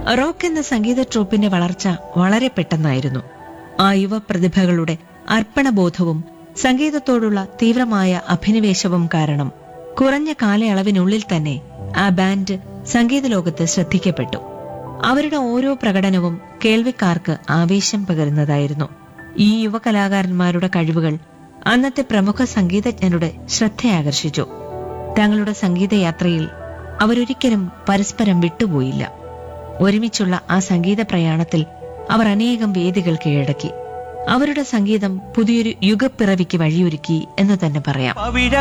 rock എന്ന സംഗീത ട്രൂപ്പിന്റെ വളർച്ച വളരെ പെട്ടെന്നായിരുന്നു ആ യുവ പ്രതിഭകളുടെ അർപ്പണബോധവും സംഗീതത്തോടുള്ള തീവ്രമായ അഭിനിവേശവും കാരണം കുറഞ്ഞ കാലയളവിനുള്ളിൽ തന്നെ ആ ബാൻഡ് സംഗീത ലോകത്ത് ശ്രദ്ധിക്കപ്പെട്ടു അവരുടെ ഓരോ പ്രകടനവും കേൾവിക്കാർക്ക് ആവേശം പകരുന്നതായിരുന്നു ഈ യുവ കലാകാരന്മാരുടെ കഴിവുകൾ അന്നത്തെ പ്രമുഖ സംഗീതജ്ഞരുടെ ശ്രദ്ധയാകർഷിച്ചു തങ്ങളുടെ സംഗീതയാത്രയിൽ അവരൊരിക്കലും പരസ്പരം വിട്ടുപോയില്ല ഒരുമിച്ചുള്ള ആ സംഗീത പ്രയാണത്തിൽ അവർ അനേകം വേദികൾ കീഴടക്കി അവരുടെ സംഗീതം പുതിയൊരു യുഗപ്പിറവിക്ക് വഴിയൊരുക്കി എന്ന് തന്നെ പറയാം പവിഴ